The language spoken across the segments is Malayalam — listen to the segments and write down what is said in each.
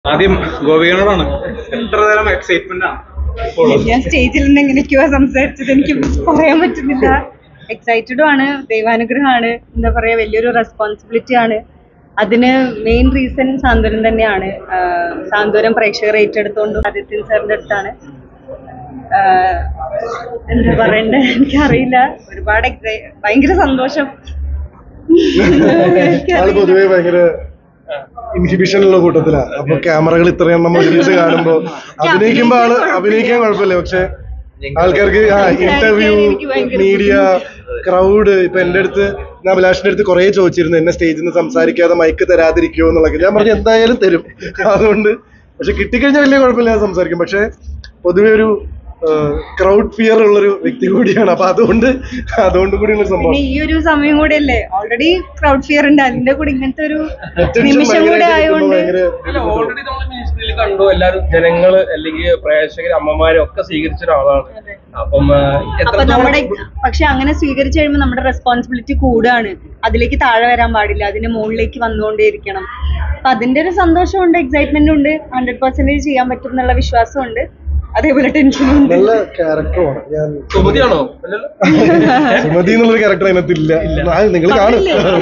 ആദ്യം ഗോപികനോടാണ് എത്ര തരം എക്സൈറ്റ്മെന്റ് ആണ് ഇപ്പോൾ ഉള്ളത്? ഞാൻ സ്റ്റേജിൽ നിന്ന് എങ്ങനെയൊക്കെയോ സംസാരിച്ചത് എനിക്ക് പറയാൻ പറ്റുന്നില്ല എക്സൈറ്റഡും ആണ് ദൈവാനുഗ്രഹമാണ് എന്താ പറയാ വലിയൊരു റെസ്പോൺസിബിലിറ്റി ആണ് അതിന് മെയിൻ റീസൺ സാന്ത്വനം തന്നെയാണ് ആഹ് സാന്ത്വനം പ്രേക്ഷകർ ഏറ്റെടുത്തോണ്ട് ആദിത്യൻ സാറിന്റെ അടുത്താണ് ആഹ് എന്താ പറയണ്ടേ എനിക്കറിയില്ല ഒരുപാട് എക്സൈ ഭയങ്കര സന്തോഷം ആള് എനിക്കറിയില്ല. പൊതുവേ ഭയങ്കര ഇൻഹിബിഷൻ ഉള്ള കൂട്ടത്തിലാ അപ്പൊ ക്യാമറകൾ ഇത്രയും നമ്മൾ ഒരുമിച്ച് കാണുമ്പോ അഭിനയിക്കുമ്പോ ആള് അഭിനയിക്കാൻ കുഴപ്പമില്ല പക്ഷെ ആൾക്കാർക്ക് ആ ഇന്റർവ്യൂ എനിക്ക് ഭയങ്കര മീഡിയ ക്രൗഡ് ഇപ്പൊ എന്റെ അടുത്ത് ഞാൻ അഭിലാഷിന്റെ അടുത്ത് കുറെ ചോദിച്ചിരുന്നു എന്നെ സ്റ്റേജിൽ നിന്ന് സംസാരിക്കാതെ മൈക്ക് തരാതിരിക്കുമോ എന്നുള്ളത് ഞാൻ പറഞ്ഞു എന്തായാലും തരും അതുകൊണ്ട് പക്ഷെ കിട്ടിക്കഴിഞ്ഞാൽ വലിയ കുഴപ്പമില്ല ഞാൻ സംസാരിക്കും പക്ഷെ പൊതുവെ ഒരു ക്രൗഡ് ഫിയർ ഉള്ളൊരു വ്യക്തി കൂടിയാണ് അപ്പൊ അതുകൊണ്ട് അതുകൊണ്ട് കൂടിയുള്ള സംഭവം പിന്നെ ഈ ഒരു സമയം കൂടെ അല്ലേ ഓൾറെഡി ക്രൗഡ് ഫിയർ ഉണ്ട് അതിന്റെ കൂടെ ഇങ്ങനത്തെ ഒരു Attention നിമിഷം കൂടെ ഭയങ്കരമായിട്ട് കിട്ടുമ്പോ ആയതുകൊണ്ട് ഭയങ്കര അല്ല ഓൾറെഡി നമ്മൾ മിനിസ്ട്രിയിൽ കണ്ടു എല്ലാരും ജനങ്ങള് അല്ലെങ്കിൽ പ്രേക്ഷകർ അമ്മമാരും ഒക്കെ സ്വീകരിച്ച ഒരാളാണ് അപ്പം ആ, അപ്പൊ എത്രത്തോളം നമ്മുടെ പക്ഷെ അങ്ങനെ സ്വീകരിച്ചു കഴിയുമ്പോൾ നമ്മുടെ റെസ്പോൺസിബിലിറ്റി കൂടുകയാണ് അതിലേക്ക് താഴെ വരാൻ പാടില്ല അതിന് മുകളിലേക്ക് വന്നുകൊണ്ടേയിരിക്കണം അപ്പൊ അതിന്റെ ഒരു സന്തോഷമുണ്ട് എക്സൈറ്റ്മെന്റ് ഉണ്ട് ഹൺഡ്രഡ് പെർസെന്റേജ് ചെയ്യാൻ പറ്റും എന്നുള്ള വിശ്വാസമുണ്ട് അതേപോലെ ടെൻഷനും ഉണ്ട് നല്ല ക്യാരക്ടറുമാണ് ഞാൻ സുമതിയാണോ അല്ലല്ലോ സുമതി എന്നുള്ളൊരു ക്യാരക്ടർ അതിനകത്തില്ല നിങ്ങൾ കാണും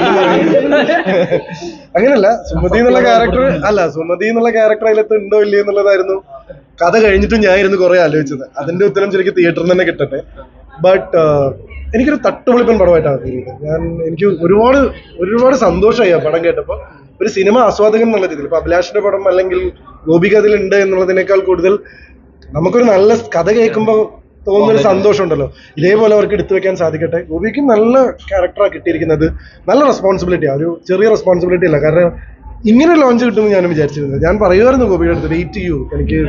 അങ്ങനല്ല സുമതി എന്നുള്ള ക്യാരക്ടർ അല്ല സുമതി എന്നുള്ള ക്യാരക്ടർ അതിനകത്ത് ഉണ്ടോ ഇല്ലയോ എന്നുള്ളതായിരുന്നു കഥ കഴിഞ്ഞിട്ടും ഞാൻ ഇരുന്ന് കുറെ ആലോചിച്ചത് അതിന്റെ ഉത്തരം ശരിക്കും തിയേറ്ററിൽ തന്നെ കിട്ടട്ടെ ബട്ട് എനിക്കൊരു തട്ടുപൊളിപ്പൻ പടമായിട്ടാണ് ഫീൽ ചെയ്തത് ഞാൻ എനിക്ക് ഒരുപാട് ഒരുപാട് സന്തോഷമായി ആ പടം കേട്ടപ്പോൾ ഒരു സിനിമ ആസ്വാദകൻ എന്നുള്ള രീതിയിൽ ഇപ്പൊ അഭിലാഷിന്റെ പടം അല്ലെങ്കിൽ ഗോപിക അതിലുണ്ട് എന്നുള്ളതിനേക്കാൾ കൂടുതൽ നമുക്കൊരു നല്ല കഥ കേൾക്കുമ്പോൾ തോന്നുന്ന ഒരു സന്തോഷം ഉണ്ടല്ലോ ഇതേപോലെ അവർക്ക് എടുത്തു വെക്കാൻ സാധിക്കട്ടെ ഗോപിക്ക് നല്ല ക്യാരക്ടറാണ് കിട്ടിയിരിക്കുന്നത് നല്ല റെസ്പോൺസിബിലിറ്റിയാണ് ഒരു ചെറിയ റെസ്പോൺസിബിലിറ്റി അല്ല കാരണം ഇങ്ങനെ ലോഞ്ച് കിട്ടുമെന്ന് ഞാൻ വിചാരിച്ചിരുന്നത് ഞാൻ പറയുമായിരുന്നു ഗോപിയുടെ അടുത്ത് വെയിറ്റ് ചെയ്യൂ എനിക്ക്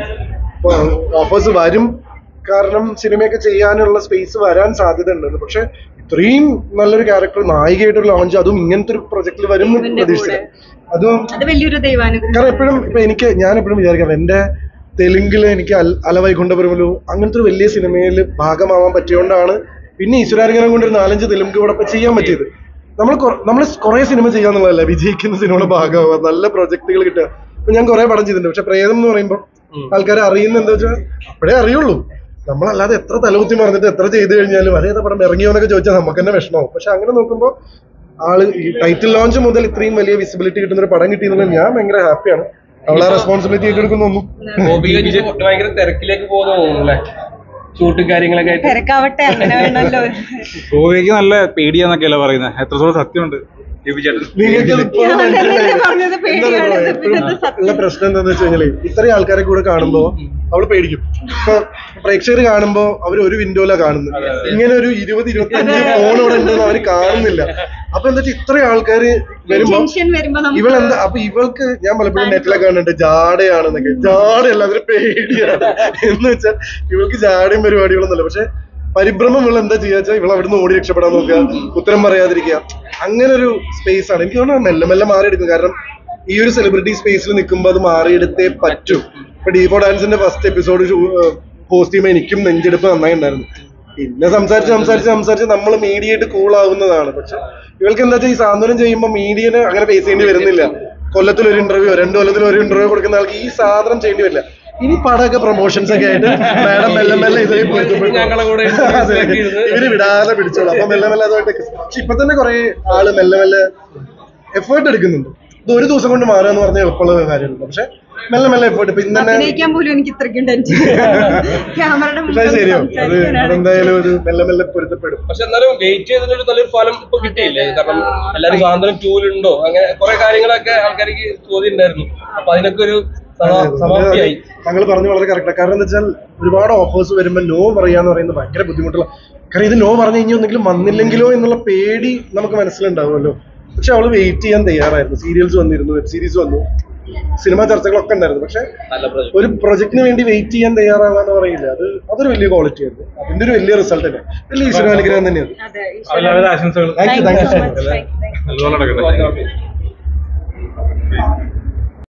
ഓഫേഴ്സ് വരും കാരണം സിനിമയൊക്കെ ചെയ്യാനുള്ള സ്പേസ് വരാൻ സാധ്യത ഉണ്ടെന്ന് പക്ഷെ ഇത്രയും നല്ലൊരു ക്യാരക്ടർ നായികയായിട്ടൊരു ലോഞ്ച് അതും ഇങ്ങനത്തെ ഒരു പ്രൊജക്റ്റിൽ വരും എന്ന് ഇതിന്റെ പ്രതീക്ഷിച്ചില്ല കൂടെ. അതും അത് വലിയൊരു ദൈവാനുഗ്രഹം കാരണം എപ്പോഴും ഇപ്പൊ എനിക്ക് ഞാൻ എപ്പോഴും വിചാരിക്കാം എന്റെ തെലുങ്കില് എനിക്ക് അൽ- അലവൈകുണ്ഠപുരമലു അങ്ങനത്തെ ഒരു വലിയ സിനിമയിൽ ഭാഗമാവാൻ പറ്റിയോണ്ടാണ് പിന്നെ ഈശ്വരാനുഗ്രഹം കൊണ്ട് ഒരു നാലഞ്ച് തെലുങ്ക് ഇവിടെ ഇപ്പൊ ചെയ്യാൻ പറ്റിയത് നമ്മൾ നമ്മൾ കുറെ സിനിമ ചെയ്യാന്നുള്ളതല്ല വിജയിക്കുന്ന സിനിമയുടെ ഭാഗമാവുക നല്ല പ്രൊജക്ടുകൾ കിട്ടുക ഇപ്പൊ ഞാൻ കുറെ പടം ചെയ്തിട്ടുണ്ട് പക്ഷെ പ്രേതം എന്ന് പറയുമ്പോൾ ആൾക്കാരെ അറിയുന്ന എന്താ വെച്ചാൽ അപ്പോഴേ അറിയുള്ളൂ നമ്മളല്ലാതെ എത്ര തലകുത്തി മറിഞ്ഞിട്ട് എത്ര ചെയ്ത് കഴിഞ്ഞാലും അതേതാ പടം ഇറങ്ങിയോ എന്നൊക്കെ ചോദിച്ചാൽ നമുക്ക് തന്നെ വിഷമമാവും പക്ഷെ അങ്ങനെ നോക്കുമ്പോൾ ആള് ഈ ടൈറ്റിൽ ലോഞ്ച് മുതൽ ഇത്രയും വലിയ വിസിബിലിറ്റി കിട്ടുന്ന ഒരു പടം കിട്ടിയെന്നുള്ളത് ഞാൻ ഭയങ്കര ഹാപ്പിയാണ് അവളെ റെസ്പോൺസിബിലിറ്റി ഏറ്റെടുക്കുന്നു ഗോപിക ഇനി ഭയങ്കര തിരക്കിലേക്ക് പോകുന്നു തോന്നുന്നു അല്ലേ ഷൂട്ടും കാര്യങ്ങളൊക്കെ ആയിട്ട് തിരക്കാവട്ടെ അങ്ങനെ വേണമല്ലോ ഗോപികയ്ക്ക് നല്ല പേടിയാന്നൊക്കെയല്ലേ പറയുന്നത് എത്രത്തോളം സത്യമുണ്ട് ഗോപി ചേട്ടൻ നിങ്ങൾക്ക് അത് ഇപ്പോഴും ഞാൻ തന്നെ മനസ്സിലായില്ല. പറഞ്ഞത് എന്താ പേടിയാണ്. പറയുക, പിന്നെ എപ്പോഴും അത് സത്യം. ഉള്ള പ്രശ്നം എന്താന്ന് വെച്ച് കഴിഞ്ഞാല് ഇത്രയും ആൾക്കാരെ കൂടെ കാണുമ്പോ അവള് പേടിക്കും ഇപ്പൊ പ്രേക്ഷകർ കാണുമ്പോ അവർ ഒരു വിൻഡോയിലാ കാണുന്നത് ഇങ്ങനെ ഒരു ഇരുപത് ഇരുപത്തഞ്ച് ഫോൺ ഇവിടെ ഉണ്ടെന്ന് അവര് കാണുന്നില്ല അപ്പൊ എന്താ വെച്ചാൽ ഇത്രയും ആൾക്കാര് വരുമ്പോ ടെൻഷൻ വരുമ്പോ നമുക്ക് ഇവളെന്താ അപ്പൊ ഇവൾക്ക് ഞാൻ പലപ്പോഴും നെറ്റിലൊക്കെ കാണുന്നുണ്ട് ജാടയാണെന്നൊക്കെ ജാടയല്ല അതൊരു പേടിയാണ് എന്ന് വെച്ചാൽ ഇവൾക്ക് ജാടയും പരിപാടികളൊന്നുമില്ല പക്ഷെ പരിഭ്രമം ഇവൾ എന്താ ചെയ്യാ വെച്ചാൽ ഇവൾ അവിടുന്ന് ഓടി രക്ഷപ്പെടാൻ നോക്കുക ഉത്തരം പറയാതിരിക്കുക അങ്ങനെ ഒരു സ്പേസ് ആണ് എനിക്ക് തോന്നുന്നു മെല്ലെ മെല്ലെ മാറിയെടുക്കും കാരണം ഈ ഒരു സെലിബ്രിറ്റി സ്പേസിൽ നിൽക്കുമ്പോൾ അത് മാറിയെടുത്തേ പറ്റൂ ഇപ്പൊ ഡീപോ ഡാൻസിന്റെ ഫസ്റ്റ് എപ്പിസോഡ് പോസ്റ്റ് ചെയ്യുമ്പോൾ എനിക്കും നെഞ്ചെടുപ്പ് നന്നായി ഉണ്ടായിരുന്നു പിന്നെ സംസാരിച്ച് സംസാരിച്ച് സംസാരിച്ച് നമ്മൾ മീഡിയയായിട്ട് കൂൾ ആവുന്നതാണ് പക്ഷെ ഇവൾക്ക് എന്താ വെച്ചാൽ ഈ സാന്ത്വനം ചെയ്യുമ്പോൾ മീഡിയനെ അങ്ങനെ ഫേസ് ചെയ്യേണ്ടി വരുന്നില്ല കൊല്ലത്തിൽ ഒരു ഇന്റർവ്യൂ രണ്ട് കൊല്ലത്തിൽ ഒരു ഇന്റർവ്യൂ കൊടുക്കുന്ന ആൾക്ക് ഈ സാധനം ചെയ്യേണ്ടി വരില്ല ഇനി പടമൊക്കെ പ്രൊമോഷൻസ് ഒക്കെ ആയിട്ട് മാഡം മെല്ലെ മെല്ലെ ഇതേ പൊരുത്തപ്പെട്ടു. ഞങ്ങളെ കൂടെ അതെ. ഇവര് വിടാതെ പിടിച്ചോളൂ അപ്പൊ മെല്ലെ മെല്ലെ അതുമായിട്ട് പക്ഷെ ഇപ്പൊ തന്നെ കുറെ ആള് മെല്ലെ മെല്ലെ എഫേർട്ട് എടുക്കുന്നുണ്ട് ഇത് ഒരു ദിവസം കൊണ്ട് മാറുക എന്ന് പറഞ്ഞാൽ എളുപ്പമുള്ള കാര്യമല്ല പക്ഷെ മെല്ലെ മെല്ലെ എഫേർട്ട് ഇപ്പൊ ഇന്ന് തന്നെ അഭിനയിക്കാൻ പോലും എനിക്ക് ഇത്രയ്ക്കും ടെൻഷൻ ക്യാമറയുടെ പക്ഷേ ശരിയോ അത് അതെന്തായാലും ഒരു മെല്ലെ മെല്ലെ പൊരുത്തപ്പെടും പക്ഷെ എന്നാലും വെയിറ്റ് ചെയ്തതിനൊരു നല്ലൊരു ഫലം ഇപ്പൊ കിട്ടിയില്ലേ കാരണം എല്ലാവരും സാന്ത്വനം ടൂലുണ്ടോ അങ്ങനെ കുറെ കാര്യങ്ങളൊക്കെ ആൾക്കാർക്ക് ചോദ്യം ഉണ്ടായിരുന്നു അപ്പൊ അതിനൊക്കെ ഒരു സമ- സമാപ്തിയായി താങ്കൾ പറഞ്ഞു വളരെ കറക്റ്റാണ് കാരണം എന്താ വെച്ചാൽ ഒരുപാട് ഓഫേഴ്സ് വരുമ്പോൾ നോ പറയാന്ന് പറയുന്നത് ഭയങ്കര ബുദ്ധിമുട്ടുള്ള കാരണം ഇത് നോ പറഞ്ഞു കഴിഞ്ഞാൽ ഒന്നെങ്കിലും വന്നില്ലെങ്കിലോ എന്നുള്ള പേടി നമുക്ക് മനസ്സിലുണ്ടാവുമല്ലോ പക്ഷെ അവള് വെയിറ്റ് ചെയ്യാൻ തയ്യാറായിരുന്നു സീരിയൽസ് വന്നിരുന്നു വെബ് സീരീസ് വന്നു സിനിമ ചർച്ചകളൊക്കെ ഉണ്ടായിരുന്നു പക്ഷെ നല്ല പ്രൊജക്ട് ഒരു പ്രൊജക്ടിന് വേണ്ടി വെയിറ്റ് ചെയ്യാൻ തയ്യാറാവാന്ന് പറയില്ല അത് അതൊരു വലിയ ക്വാളിറ്റി ആയിരുന്നു അതിന്റെ ഒരു വലിയ റിസൾട്ട് തന്നെ വലിയ ഈശ്വരാനുഗ്രഹം തന്നെയാണ് അതെ എല്ലാവിധ ആശംസകളും thank you thank you so much. Thank you, thank you. നല്ലപോലെ നടക്കട്ടെ ഓക്കെ